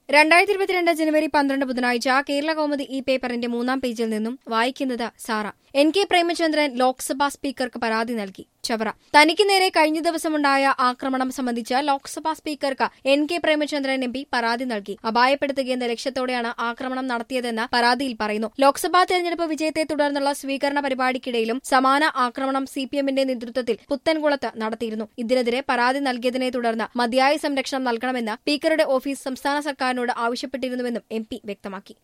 രണ്ടായിരത്തി ഇരുപത്തിരണ്ട് ജനുവരി പന്ത്രണ്ട് ബുധനാഴ്ച കേരള കൗമുദി ഈ പേപ്പറിന്റെ മൂന്നാം പേജിൽ നിന്നും വായിക്കുന്നത് സാറ എൻ കെ പ്രേമചന്ദ്രൻ ലോക്സഭാ സ്പീക്കർക്ക് പരാതി നൽകി ചവറ തനിക്ക് നേരെ കഴിഞ്ഞ ദിവസമുണ്ടായ ആക്രമണം സംബന്ധിച്ച് ലോക്സഭാ സ്പീക്കർക്ക് N K Premachandran M P പരാതി നൽകി അപായപ്പെടുത്തുകയെന്ന ലക്ഷ്യത്തോടെയാണ് ആക്രമണം നടത്തിയതെന്ന് പരാതിയിൽ പറയുന്നു ലോക്സഭാ തെരഞ്ഞെടുപ്പ് വിജയത്തെ തുടർന്നുള്ള സ്വീകരണ പരിപാടിക്കിടയിലും സമാന ആക്രമണം സി പി എമ്മിന്റെ നേതൃത്വത്തിൽ പുത്തൻകുളത്ത് നടത്തിയിരുന്നു ഇതിനെതിരെ പരാതി നൽകിയതിനെ തുടർന്ന് മതിയായ സംരക്ഷണം നൽകണമെന്ന് സ്പീക്കറുടെ ഓഫീസ് സംസ്ഥാന സർക്കാരിനോട് ആവശ്യപ്പെട്ടിരുന്നുവെന്നും എം പി വ്യക്തമാക്കി